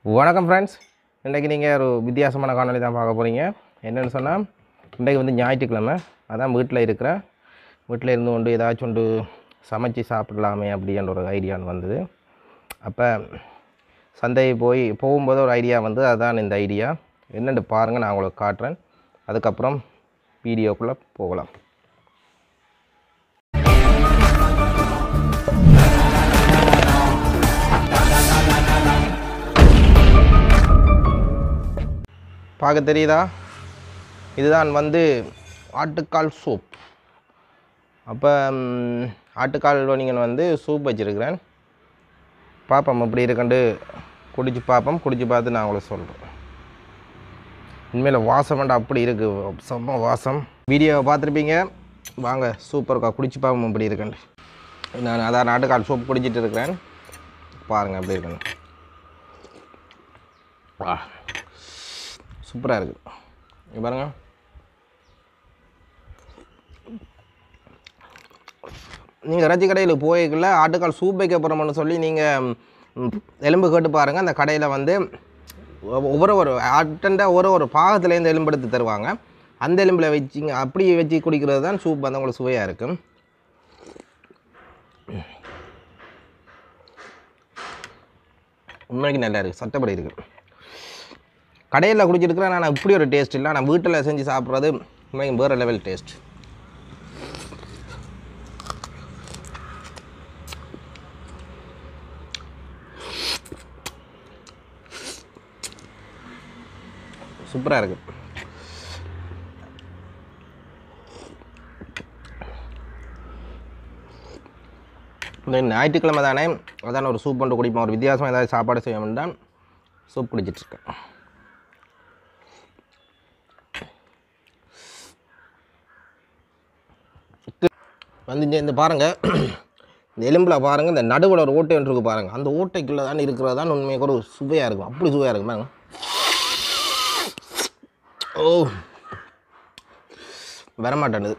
வணக்கம் ஃப்ரெண்ட்ஸ் இன்றைக்கி நீங்கள் ஒரு வித்தியாசமான காணொளி தான் பார்க்க போகிறீங்க என்னென்னு சொன்னால் இன்றைக்கு வந்து ஞாயிற்றுக்கிழமை அதான் வீட்டில் இருக்கிறேன் வீட்டில் இருந்து கொண்டு ஏதாச்சும் ஒன்று சமைச்சு சாப்பிடலாமே அப்படின்ற ஒரு ஐடியான்னு வந்தது அப்போ சந்தை போய் போகும்போது ஒரு ஐடியா வந்து அதான் இந்த ஐடியா என்னென்னு பாருங்கள் நான் உங்களுக்கு காட்டுறேன் அதுக்கப்புறம் வீடியோக்குள்ளே போகலாம் பார்க்க தெரியுதா இதுதான் வந்து ஆட்டுக்கால் சூப் அப்போ ம், ஆட்டுக்கால் நீங்கள் வந்து சூப் வச்சுருக்கிறேன் பார்ப்போம் எப்படி இருக்குன்ட்டு குடிச்சு பார்ப்போம் குடிச்சு பார்த்து நான் உங்களுக்கு சொல்கிறேன் உண்மையில் வாசம் வேண்டாம் அப்படி இருக்குது செம்ம வாசம் வீடியோவை பார்த்துருப்பீங்க வாங்க சூப்பர்க்கா குடிச்சு பார்ப்போம் எப்படி இருக்குன்ட்டு நான் அதான் ஆட்டுக்கால் சூப் குடிச்சிட்டு இருக்கிறேன் பாருங்கள் எப்படி இருக்குன்னு வா சூப்பராக இருக்குது இங்க பாருங்க நீங்கள் இறைச்சி கடையில் போய்க்குள்ள ஆட்டுக்கால் சூப் வைக்க போகிறோம்னு சொல்லி நீங்கள் எலும்பு கேட்டு பாருங்கள் அந்த கடையில் வந்து ஒ- ஒவ்வொரு ஒரு ஆட்டண்ட ஒரு ஒரு பாகத்துலேருந்து எலும்பு எடுத்து தருவாங்க அந்த எலும்பில் வச்சிங்க அப்படி வச்சு குடிக்கிறது தான் சூப் வந்து உங்களுக்கு சுவையாக இருக்கும் உண்மைக்கு நல்லா இருக்குது சட்டப்படி இருக்குது கடையில் குடிச்சிருக்கிறேன் நான் இப்படி ஒரு டேஸ்ட் இல்லை நான் வீட்டில் செஞ்சு சாப்பிட்றது உண்மைக்கு வேறு லெவல் டேஸ்ட் சூப்பராக இருக்குது இந்த ஞாயிற்றுக்கிழமை தானே அதான் ஒரு சூப் கொண்டு குடிப்போம் ஒரு வித்தியாசமாக ஏதாவது சாப்பாடு செய்ய தான் சூப் குடிச்சிட்ருக்கேன் வந்து இங்க இந்த பாருங்கள் இந்த எலும்பில் பாருங்கள் இந்த நடுவில் ஒரு ஓட்டை ஒன்று இருக்கு பாருங்கள் அந்த ஓட்டைக்குள்ளே தான் இருக்கிறது தான் உண்மையாக ஒரு சுவையாக இருக்கும் அப்படி சுவையாக இருக்கும் பாருங்க ஓ வரமாட்டேனுது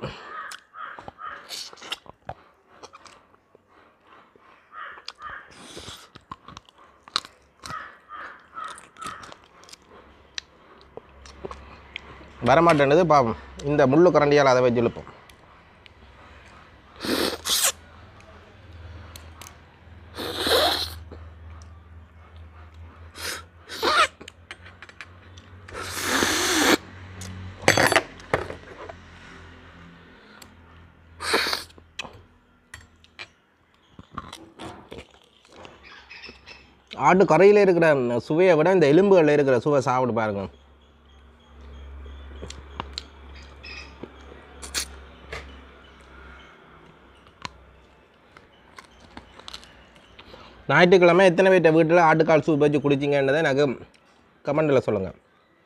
வரமாட்டேனுது பாவம் இந்த முள்ளு கரண்டியால் அதை வச்சு இழுப்போம் ஆட்டு கரையில் இருக்கிற சுவையை விட இந்த எலும்புகளில் இருக்கிற சுவை சாப்பிட்டு பாருங்க ஞாயிற்றுக்கிழமை எத்தனை பேர்ட்ட வீட்டில் ஆட்டுக்கால் சூப் வச்சு குடிச்சிங்கன்றதை எனக்கு கமெண்டில் சொல்லுங்கள்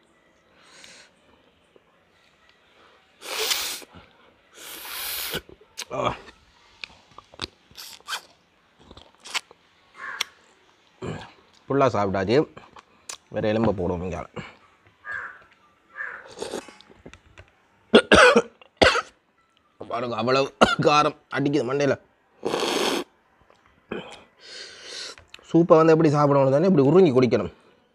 ஃபுல்லாக சாப்பிட்டாச்சு வேறு எலும்பை போடுவோம் இங்கே பாருங்க அவ்வளவு காரம் அடிக்குது மண்டையில் சூப்பை வந்து எப்படி சாப்பிடணும் தானே இப்படி உறிஞ்சி குடிக்கணும்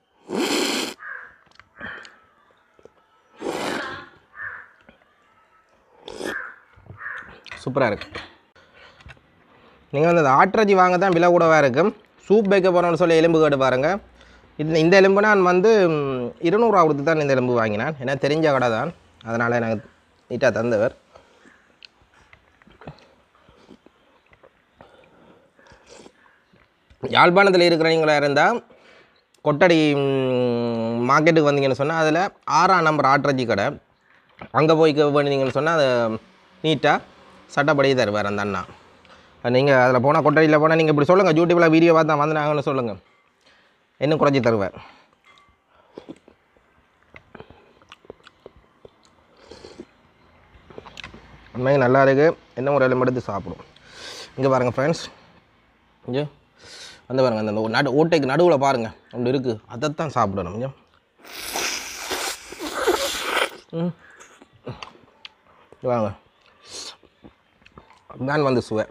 சூப்பராக இருக்கு நீங்கள் வந்து அந்த ஆட்டிறச்சி வாங்க தான் விலை கூடவா இருக்கும் சூப் வைக்க போகிறோம்னு சொல்லி எலும்பு கேட்டு பாருங்கள் இது இந்த எலும்பு நான் வந்து ம், இருநூறுவா கொடுத்து தான் இந்த எலும்பு வாங்கினேன் ஏன்னா தெரிஞ்ச கடை தான் அதனால் எனக்கு நீட்டாக தந்தவர் யாழ்ப்பாணத்தில் இருக்கிறவங்களா இருந்தால் கொட்டடி ம், மார்க்கெட்டுக்கு வந்தீங்கன்னு சொன்னால் அதில் ஆறாம் நம்பர் ஆட்ரஜி கடை அங்கே போய் வேணுனீங்கன்னு சொன்னால் அதை நீட்டாக சட்டப்படி தருவார் அந்த அண்ணா நீங்கள் அதில் போனால் கொட்டடியில் போனால் நீங்கள் இப்படி சொல்லுங்கள் யூடியூப்பில் வீடியோ பார்த்தா வந்தாங்கன்னு சொல்லுங்கள் இன்னும் குறைச்சி தருவார் உண்மையாக நல்லா இருக்குது இன்னும் ஒரு எலும்பு எடுத்து சாப்பிடும் இங்கே பாருங்கள் ஃப்ரெண்ட்ஸ் இங்கே வந்து பாருங்கள் அந்த நடு ஓட்டைக்கு நடுவில் பாருங்கள் அப்படி இருக்குது அதைத்தான் சாப்பிடணும் கொஞ்சம் ம் இங்க வாங்க தான் வந்து சுவை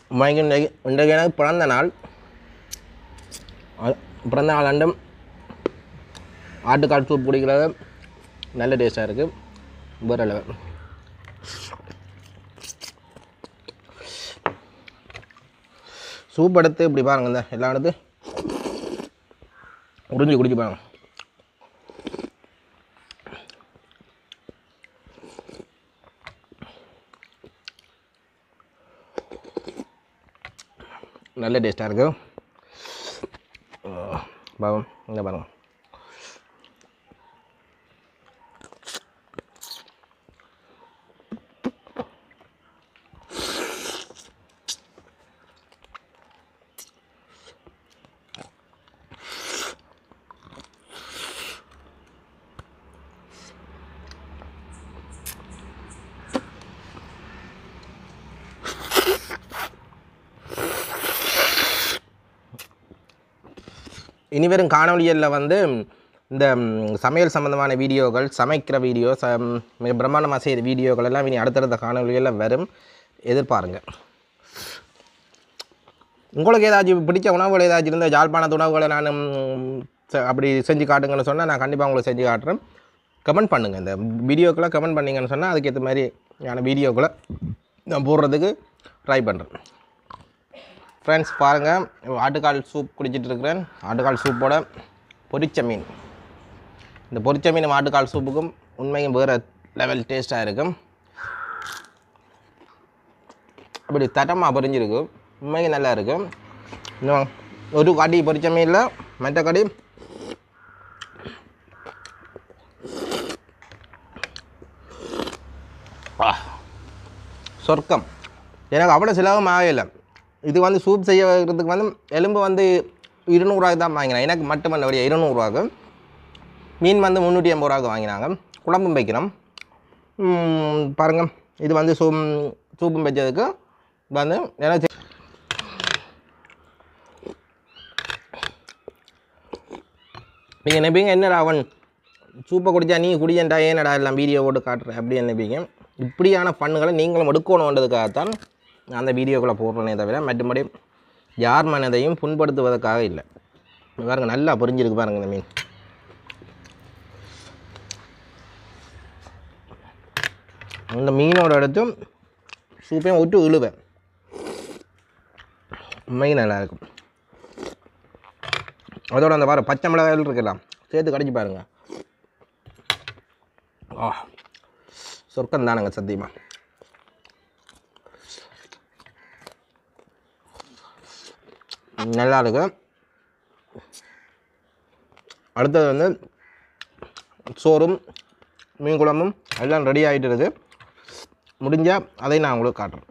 மைக்கு இன்றைக்கு இன்றைக்கு எனக்கு பிறந்த நாள் அது- பிறந்த நாள் அண்டும் ஆட்டுக்கால் சூப் குடிக்கிறது நல்ல டேஸ்ட்டாக இருக்குது வேறு லெவல் சூப் எடுத்து இப்படி பாருங்க இந்த எல்லாம் எடுத்து உறிஞ்சி குடிச்சு பாருங்க நல்ல டேஸ்ட்டாக இருக்கு பாவம் இங்கே பாருங்க இனிவரும் காணொலிகளில் வந்து இந்த ம், சமையல் சம்மந்தமான வீடியோக்கள் சமைக்கிற வீடியோ ச ம், மிக பிரம்மாண்டமாக செய்கிற வீடியோக்கள் எல்லாம் இனி அடுத்தடுத்த காணொலிகளில் வரும் எதிர்பாருங்க உங்களுக்கு ஏதாச்சும் பிடிச்ச உணவுகள் ஏதாச்சும் இருந்தால் யாழ்ப்பாணத்து உணவுகளை நான் ம், ச- அப்படி செஞ்சு காட்டுங்கன்னு சொன்னால் நான் கண்டிப்பாக உங்களுக்கு செஞ்சு காட்டுறேன் கமெண்ட் பண்ணுங்கள் இந்த வீடியோக்களை கமெண்ட் பண்ணீங்கன்னு சொன்னால் அதுக்கேற்ற மாதிரி யான வீடியோக்களை நான் போடுறதுக்கு ட்ரை பண்ணுறேன் ஃப்ரெண்ட்ஸ் பாருங்கள் ஆட்டுக்கால் சூப் குடிச்சிட்டு இருக்கிறேன் ஆட்டுக்கால் சூப்போட பொரிச்ச மீன் இந்த பொரிச்ச மீன் ஆட்டுக்கால் சூப்புக்கும் உண்மையும் வேறு லெவல் டேஸ்ட்டாக இருக்கும் அப்படி தட்டமாக பொரிஞ்சிருக்கு உண்மையும் நல்லா இருக்கும் இன்னும் ஒரு கடி பொரிச்ச மீனில் மற்ற கடி ஆ சொர்க்கம் எனக்கு அவ்வளோ செலவும் ஆகலை இது வந்து சூப் செய்யறதுக்கு வந்து எலும்பு வந்து இருநூறுவாய்க்கு தான் வாங்கினேன் எனக்கு மட்டும் பண்ண வழியா இருநூறுவாக்கு மீன் வந்து முந்நூற்றி ஐம்பது ரூபாய்க்கு வாங்கினாங்க குழம்பும் வைக்கிறோம் ம், பாருங்க இது வந்து சூ சூப்பும் வச்சதுக்கு வந்து எனக்கு நீங்கள் நினைப்பீங்க என்னடா அவன் சூப்பை குடிச்சா நீ குடியன்டா ஏனடா எல்லாம் வீடியோ போட்டு காட்டுற அப்படி நினைப்பீங்க இப்படியான பண்ணுகளை நீங்களும் எடுக்கணுன்றதுக்காகத்தான் நான் அந்த வீடியோக்குள்ளே போடுறேனே தவிர மற்றபடி யார் மனதையும் புண்படுத்துவதற்காக இல்லை இங்க பாருங்க நல்லா புரிஞ்சிருக்கு பாருங்க இந்த மீன் இந்த மீனோட எடுத்தும் சூப்பையும் விட்டு இழுவேன் உண்மையும் நல்லா இருக்கும் அதோட அந்த பாரு பச்சை மிளகாயில் இருக்கலாம் சேர்த்து கடிச்சு பாருங்க ஆ சொர்க்கம் தானுங்க சத்தியமா நல்லா இருக்கு அடுத்தது வந்து சோறும் மீன் குழம்பும் எல்லாம் ரெடி ஆகிட்டு இருக்கு முடிஞ்சால் அதை நான் உங்களுக்கு காட்டுறேன்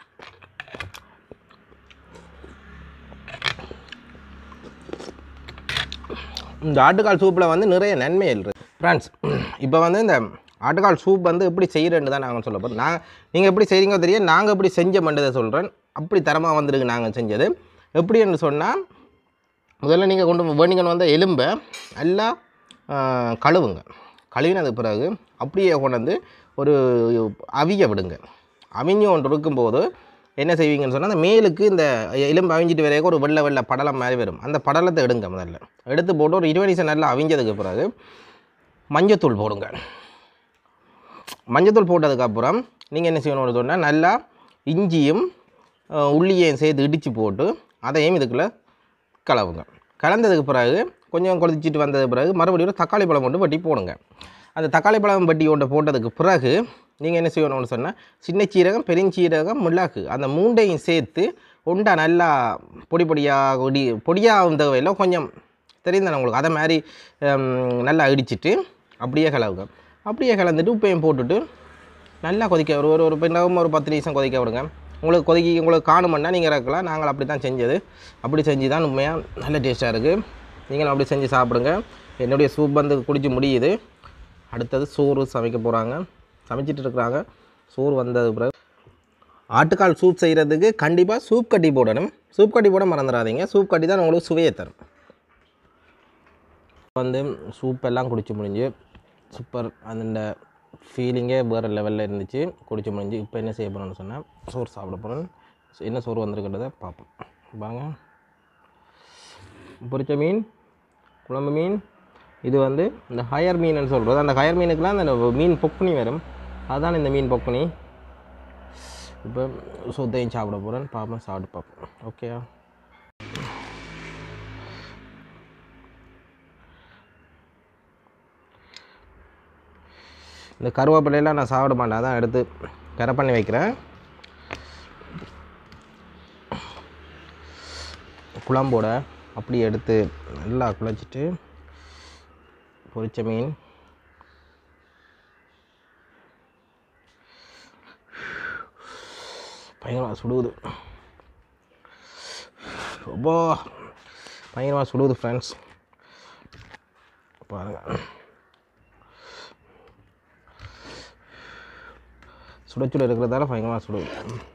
இந்த ஆட்டுக்கால் சூப்பில் வந்து நிறைய நன்மைகள் இருக்குது ஃப்ரெண்ட்ஸ் இப்போ வந்து இந்த ஆட்டுக்கால் சூப் வந்து எப்படி செய்கிறேன்னு தான் நாங்கள் சொல்ல போகிறோம் நான் நீங்கள் எப்படி செய்கிறீங்க தெரியும் நாங்கள் எப்படி செஞ்ச மண்டதை சொல்கிறேன் அப்படி தரமாக வந்திருக்கு நாங்கள் செஞ்சது எப்படின்னு சொன்னால் முதல்ல நீங்கள் கொண்டு வேணிங்கன்னு வந்த எலும்பை நல்லா ஆ, கழுவுங்க கழுவினதுக்கு பிறகு அப்படியே கொண்டு வந்து ஒரு அவிய விடுங்க அவிஞ்சு ஒன்று இருக்கும்போது என்ன செய்வீங்கன்னு சொன்னால் அந்த மேலுக்கு இந்த எலும்பு அவிஞ்சிட்டு வரைக்கும் ஒரு வெள்ளை வெள்ளை படலம் மாதிரி வரும் அந்த படலத்தை எடுங்க முதல்ல எடுத்து போட்டு ஒரு இருபது நிமிஷம் நல்லா அவிஞ்சதுக்கு பிறகு மஞ்சத்தூள் போடுங்க மஞ்சத்தூள் போட்டதுக்கப்புறம் நீங்கள் என்ன செய்யணும்னு சொன்னால் நல்லா இஞ்சியும் அஹ், உள்ளியையும் சேர்த்து இடித்து போட்டு அதையும் இதுக்குள்ளே கலவுங்க கலந்ததுக்கு பிறகு கொஞ்சம் கொதிச்சிட்டு வந்தது பிறகு மறுபடியும் ஒரு தக்காளி பழம் கொண்டு வட்டி போடுங்க அந்த தக்காளி பழம் வட்டி கொண்டு போட்டதுக்கு பிறகு நீங்கள் என்ன செய்யணும்னு சொன்னால் சின்ன சீரகம் பெருஞ்சீரகம் மிளகு அந்த மூண்டையும் சேர்த்து உண்டா நல்லா பொடி பொடியாக பொடி பொடியாக தேவையில்லை கொஞ்சம் தெரியுதானே உங்களுக்கு அதை மாதிரி ஹம், நல்லா இடிச்சிட்டு அப்படியே கலவுங்க அப்படியே கலந்துட்டு உப்பையும் போட்டுட்டு நல்லா கொதிக்க ஒரு ஒரு ஒரு பின்னவும் ஒரு பத்து நிமிஷம் கொதிக்க விடுங்க உங்களுக்கு கொதிக்க உங்களுக்கு காணுமென்னா நீங்கள் இறக்கலாம் நாங்கள் அப்படி தான் செஞ்சது அப்படி செஞ்சு தான் உண்மையாக நல்ல டேஸ்ட்டாக இருக்குது நீங்களும் அப்படி செஞ்சு சாப்பிடுங்க என்னுடைய சூப் வந்து குடிச்சு முடியுது அடுத்தது சோறு சமைக்க போகிறாங்க சமைச்சிட்டு இருக்கிறாங்க சோறு வந்தது பிறகு ஆட்டுக்கால் சூப் செய்கிறதுக்கு கண்டிப்பாக சூப் கட்டி போடணும் சூப் கட்டி போட மறந்துடாதீங்க சூப் கட்டி தான் உங்களுக்கு சுவையை தரும் வந்து சூப் எல்லாம் குடிச்சு முடிஞ்சு சூப்பர் அந்த ஃபீலிங்கே வேறு லெவலில் இருந்துச்சு குடிச்சு முடிஞ்சு இப்போ என்ன செய்ய போகிறோம்னு சொன்னால் சோறு சாப்பிட போகிறோம் என்ன சோறு வந்திருக்கிறத பார்ப்போம் வாங்க பொரிச்ச மீன் குழம்பு மீன் இது வந்து இந்த ஹயர் மீன் சொல்கிறது அந்த ஹயர் மீனுக்கெலாம் அந்த மீன் பொக்குனி வரும் அதுதான் இந்த மீன் பொக்குனி இப்போ சொத்தையும் சாப்பிட போகிறேன் பார்ப்போம் சாப்பிட்டு பார்ப்போம் ஓகேயா இந்த கருவேப்பிலையெல்லாம் நான் சாப்பிட மாட்டேன் அதான் எடுத்து கரை பண்ணி வைக்கிறேன் குழம்போட அப்படியே எடுத்து நல்லா குழச்சிட்டு பொரிச்ச மீன் பயங்கரமாக சுடுகுது ரொம்ப பயங்கரமாக சுடுகுது ஃப்ரெண்ட்ஸ் பாருங்கள் சுட சுட இருக்கிறதால பயங்கரமாக சுடுது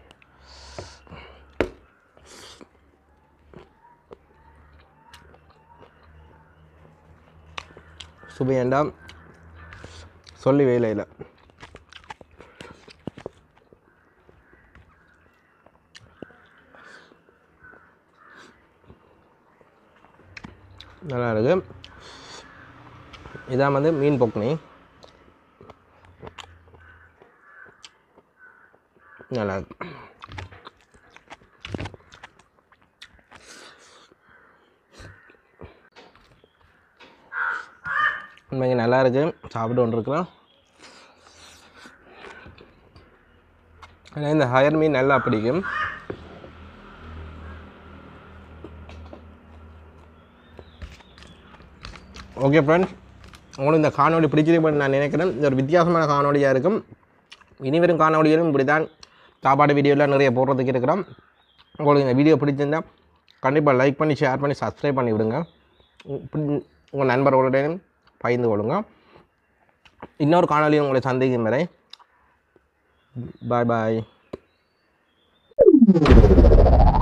சுபையண்டாம் சொல்லி வேலையில் நல்லா இருக்கு இதான் வந்து மீன் பொக்குனி நல்லா இருக்கு உண்மைக்கு நல்லா இருக்கு சாப்பிட்டு கொண்டிருக்கிறோம் ஆனால் இந்த ஹயர் மீன் நல்லா பிடிக்கும் ஓகே ஃப்ரெண்ட்ஸ் உங்களுக்கு இந்த காணொளி பிடிச்சிருக்குன்னு நான் நினைக்கிறேன் இது ஒரு வித்தியாசமான காணொளியாக இருக்கும் இனி வரும் காணொளிகளும் இப்படி தான் சாப்பாடு வீடியோலாம் நிறைய போடுறதுக்கு இருக்கிறோம் உங்களுக்கு இந்த வீடியோ பிடிச்சிருந்தா கண்டிப்பாக லைக் பண்ணி ஷேர் பண்ணி சப்ஸ்கிரைப் பண்ணி விடுங்க உங்கள் நண்பர்களுடையும் பகிர்ந்து கொள்ளுங்க இன்னொரு காணொலியில் உங்களை சந்திக்கும் வரை பாய் பாய்